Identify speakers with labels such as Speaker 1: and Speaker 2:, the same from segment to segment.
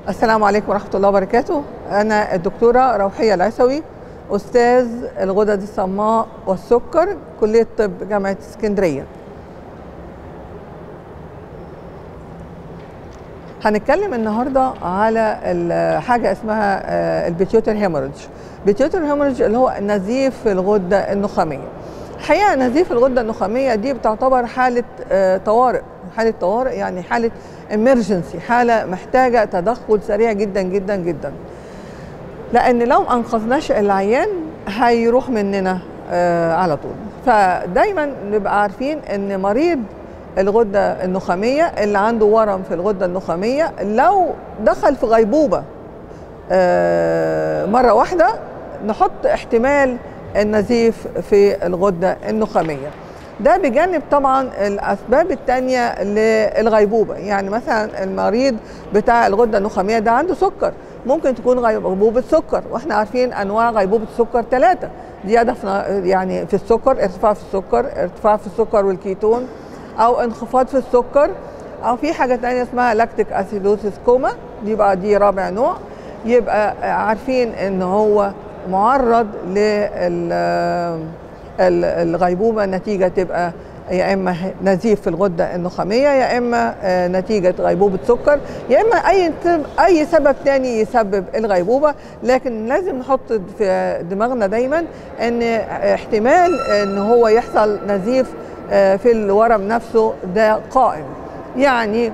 Speaker 1: السلام عليكم ورحمة الله وبركاته أنا الدكتورة روحية العسوي أستاذ الغدد الصماء والسكر كلية طب جامعة اسكندرية هنتكلم النهاردة على ال- حاجة اسمها البيتيوتر هيموريدج البيتيوتر هيموريدج اللي هو نزيف الغدة النخامية الحقيقة نزيف الغدة النخامية دي بتعتبر حالة آه، طوارئ حالة طوارئ يعني حالة emergency حالة محتاجة تدخل سريع جدا جدا جدا لان لو ما انقذناش العيان هيروح مننا آه على طول فدايما نبقى عارفين ان مريض الغده النخاميه اللي عنده ورم في الغده النخاميه لو دخل في غيبوبه آه مره واحده نحط احتمال النزيف في الغده النخاميه ده بجانب طبعا الاسباب التانية للغيبوبه يعني مثلا المريض بتاع الغده النخاميه ده عنده سكر ممكن تكون غيبوبه سكر واحنا عارفين انواع غيبوبه السكر ثلاثه زياده في يعني في السكر ارتفاع في السكر ارتفاع في السكر والكيتون او انخفاض في السكر او في حاجه ثانيه اسمها لاكتيك اسيدوسيس كوما دي بقى دي رابع نوع يبقى عارفين ان هو معرض للغيبوبه نتيجه تبقى يا اما نزيف في الغده النخاميه يا اما آه، نتيجه غيبوبه سكر يا اما اي اي سبب تاني يسبب الغيبوبه لكن لازم نحط في دماغنا دايما ان احتمال ان هو يحصل نزيف آه، في الورم نفسه ده قائم يعني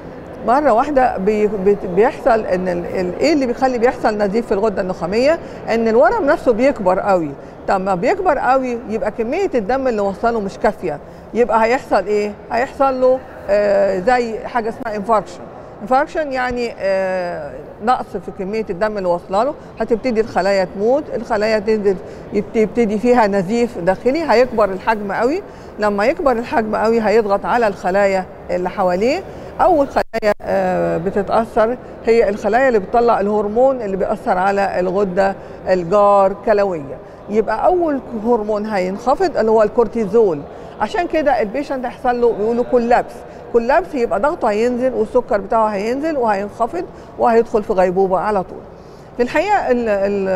Speaker 1: مره واحده بي بي- بيحصل ان ال- ال- ايه اللي بيخلي بيحصل نزيف في الغده النخاميه ان الورم نفسه بيكبر قوي طب ما بيكبر قوي يبقى كميه الدم اللي وصله مش كافيه يبقى هيحصل ايه هيحصل له آه زي حاجه اسمها انفاركشن انفاركشن يعني آه نقص في كميه الدم اللي واصله له هتبتدي الخلايا تموت الخلايا تنزل يبت- يبتدي فيها نزيف داخلي هيكبر الحجم قوي لما يكبر الحجم قوي هيضغط على الخلايا اللي حواليه اول خلايا آه، بتتاثر هي الخلايا اللي بتطلع الهرمون اللي بيأثر على الغده الجار كلويه يبقى اول هرمون هينخفض اللي هو الكورتيزول عشان كده البيشنت هيحصل له بيقولوا كولابس كولابس يبقى ضغطه هينزل والسكر بتاعه هينزل وهينخفض وهيدخل في غيبوبه على طول في الحقيقه ال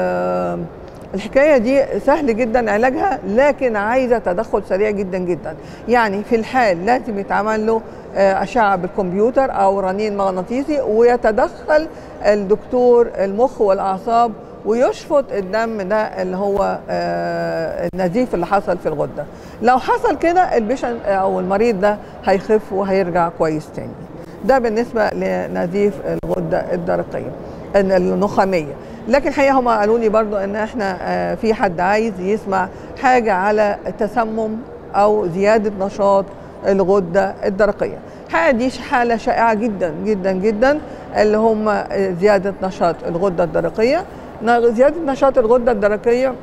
Speaker 1: ال الحكايه دي سهل جدا علاجها لكن عايزه تدخل سريع جدا جدا يعني في الحال لازم يتعمل له آه، اشعه بالكمبيوتر او رنين مغناطيسي ويتدخل الدكتور المخ والاعصاب ويشفط الدم ده اللي هو آه، النزيف اللي حصل في الغده لو حصل كده البيشن او المريض ده هيخف وهيرجع كويس تاني ده بالنسبه لنزيف الغده الدرقيه النخاميه لكن الحقيقه هم قالوا لي برضو ان احنا آه، في حد عايز يسمع حاجه على التسمم او زياده نشاط الغده الدرقيه الحقيقه دي حاله شائعه جدا جدا جدا اللي هم آه، زياده نشاط الغده الدرقيه ن- زياده نشاط الغده الدرقيه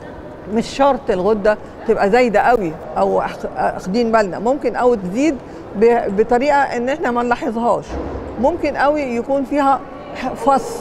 Speaker 1: مش شرط الغده تبقى زايده قوي او أخ- اخدين بالنا ممكن او تزيد ب- بطريقه ان احنا ما نلاحظهاش ممكن قوي يكون فيها فص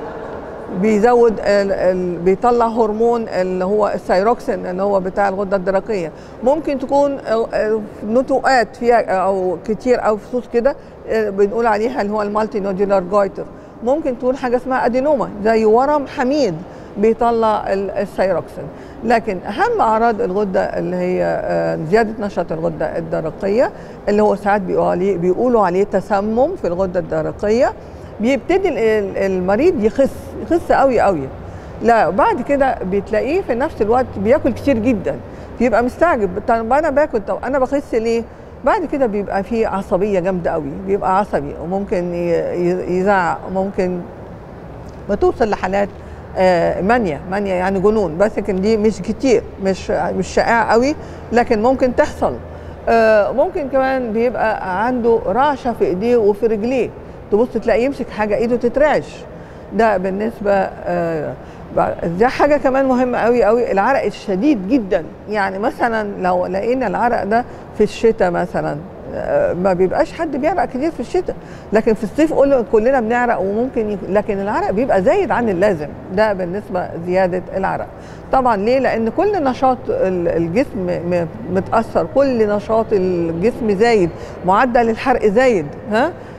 Speaker 1: بيزود ال ال بيطلع هرمون اللي هو الثايروكسين اللي هو بتاع الغده الدرقيه ممكن تكون آه، آه، نتوءات فيها او كتير او فصوص كده آه، بنقول عليها اللي هو المالتي نودولار جويتر ممكن تكون حاجه اسمها ادينوما زي ورم حميد بيطلع ال- الثايروكسين لكن اهم اعراض الغده اللي هي آه، زياده نشاط الغده الدرقيه اللي هو ساعات بيقولوا عليه بيقولوا عليه تسمم في الغده الدرقيه بيبتدي ال- ال- المريض يخس يخس قوي قوي لا بعد كده بتلاقيه في نفس الوقت بياكل كتير جدا بيبقى مستعجب طب انا باكل طب انا بخس ليه بعد كده بيبقى فيه عصبيه جامده قوي بيبقى عصبي وممكن ي- ي- يزعق وممكن بتوصل لحالات آه، مانيا مانيا يعني جنون بس لكن دي مش كتير مش مش شائعه قوي لكن ممكن تحصل آه، ممكن كمان بيبقى عنده رعشه في ايديه وفي رجليه تبص تلاقيه يمسك حاجه ايده تترعش ده بالنسبه آه، بع- دي حاجه كمان مهمه قوي قوي العرق الشديد جدا يعني مثلا لو لقينا العرق ده في الشتاء مثلا آه، ما بيبقاش حد بيعرق كتير في الشتاء لكن في الصيف قول كلنا بنعرق وممكن يك... لكن العرق بيبقى زايد عن اللازم ده بالنسبه زياده العرق طبعا ليه لان كل نشاط ال- الجسم م- متاثر كل نشاط الجسم زايد معدل الحرق زايد ها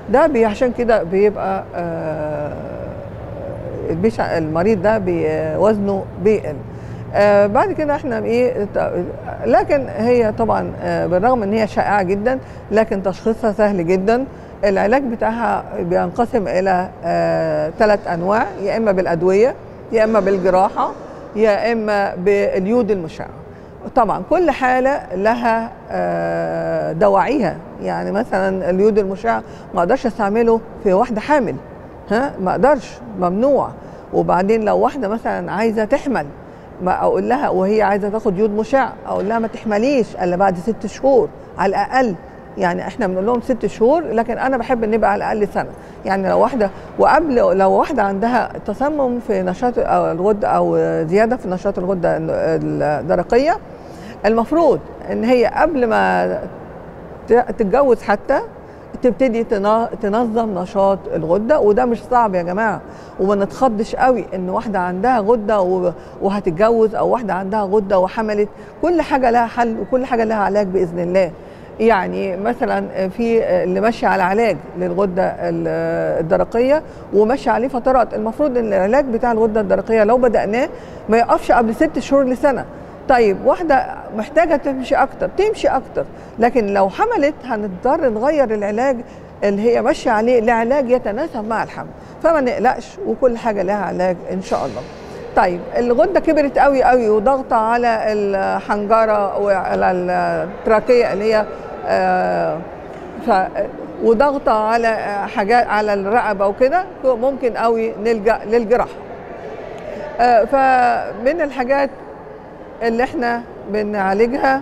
Speaker 1: ده بي عشان كده بيبقى آه، البيش المريض ده بي- وزنه بيقل آه، بعد كده احنا ايه ت- لكن هي طبعا آه، بالرغم ان هي شائعه جدا لكن تشخيصها سهل جدا العلاج بتاعها بينقسم الى ثلاث انواع يا اما بالادويه يا اما بالجراحه يا اما باليود المشع طبعا كل حاله لها آه، دواعيها يعني مثلا اليود المشع ما اقدرش استعمله في واحده حامل ها ما اقدرش ممنوع وبعدين لو واحده مثلا عايزه تحمل ما اقول لها وهي عايزه تاخد يود مشع اقول لها ما تحمليش الا بعد ست شهور على الاقل يعني احنا بنقول لهم ست شهور لكن انا بحب ان يبقى على الاقل سنه يعني لو واحده وقبل لو واحده عندها تسمم في نشاط أو الغده او زياده في نشاط الغده الدرقيه المفروض ان هي قبل ما ت- تتجوز حتى تبتدي تنا- تنظم نشاط الغده وده مش صعب يا جماعه وما نتخضش قوي ان واحده عندها غده و- وهتتجوز او واحده عندها غده وحملت كل حاجه لها حل وكل حاجه لها علاج باذن الله يعني مثلا في اللي ماشي على علاج للغده ال- الدرقيه وماشي عليه فترات المفروض ان العلاج بتاع الغده الدرقيه لو بداناه ما يقفش قبل ست شهور لسنه طيب واحدة محتاجة تمشي أكتر تمشي أكتر لكن لو حملت هنضطر نغير العلاج اللي هي ماشية عليه لعلاج يتناسب مع الحمل فما نقلقش وكل حاجة لها علاج إن شاء الله طيب الغدة كبرت قوي قوي وضغطة على الحنجرة وعلى التراكية اللي هي آه، ف وضغطة على حاجات على الرقبة وكده ممكن قوي نلجأ للجراحة آه، فمن الحاجات اللي احنا بنعالجها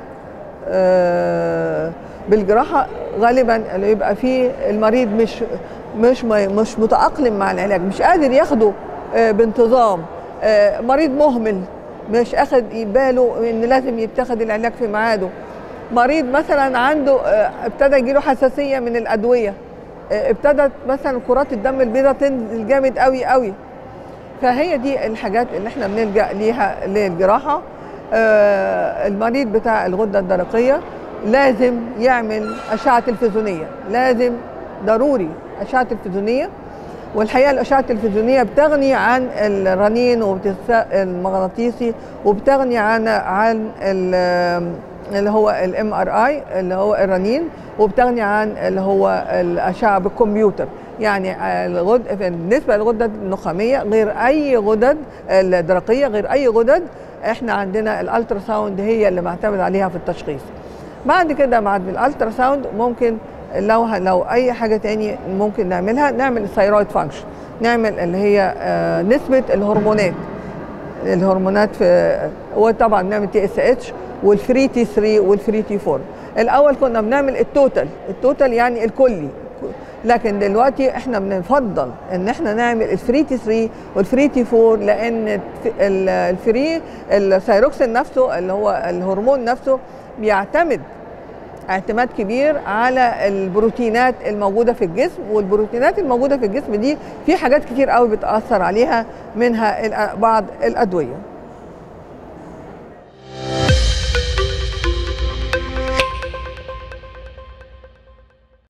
Speaker 1: آه، بالجراحه غالبا اللي يبقى فيه المريض مش مش مش متاقلم مع العلاج مش قادر ياخده آه، بانتظام آه، مريض مهمل مش اخد باله ان لازم يتاخد العلاج في ميعاده مريض مثلا عنده آه، ابتدى يجيله حساسيه من الادويه آه، ابتدت مثلا كرات الدم البيضاء تنزل جامد قوي قوي فهي دي الحاجات اللي احنا بنلجا ليها للجراحه آه، المريض بتاع الغده الدرقيه لازم يعمل اشعه تلفزيونيه لازم ضروري اشعه تلفزيونيه والحقيقه الاشعه التلفزيونيه بتغني عن الرنين وبتس- المغناطيسي وبتغني عن عن ال- اللي هو الام ار اي اللي هو الرنين وبتغني عن اللي هو الاشعه بالكمبيوتر يعني الغد بالنسبه للغده النخاميه غير اي غدد الدرقيه غير اي غدد احنا عندنا الالترا ساوند هي اللي معتمد عليها في التشخيص بعد كده بعد الالترا ساوند ممكن لو لو اي حاجه تاني ممكن نعملها نعمل الثيرويد فانكشن نعمل اللي هي آه، نسبه الهرمونات الهرمونات في وطبعا بنعمل تي اس اتش والفري تي 3 والفري تي 4 الاول كنا بنعمل التوتال التوتال يعني الكلي لكن دلوقتي احنا بنفضل ان احنا نعمل الفري تي 3 والفري تي 4 لان الف- ال- الفري الثيروكسين نفسه اللي هو الهرمون نفسه بيعتمد اعتماد كبير على البروتينات الموجوده في الجسم والبروتينات الموجوده في الجسم دي في حاجات كتير قوي بتاثر عليها منها الأ- بعض الادويه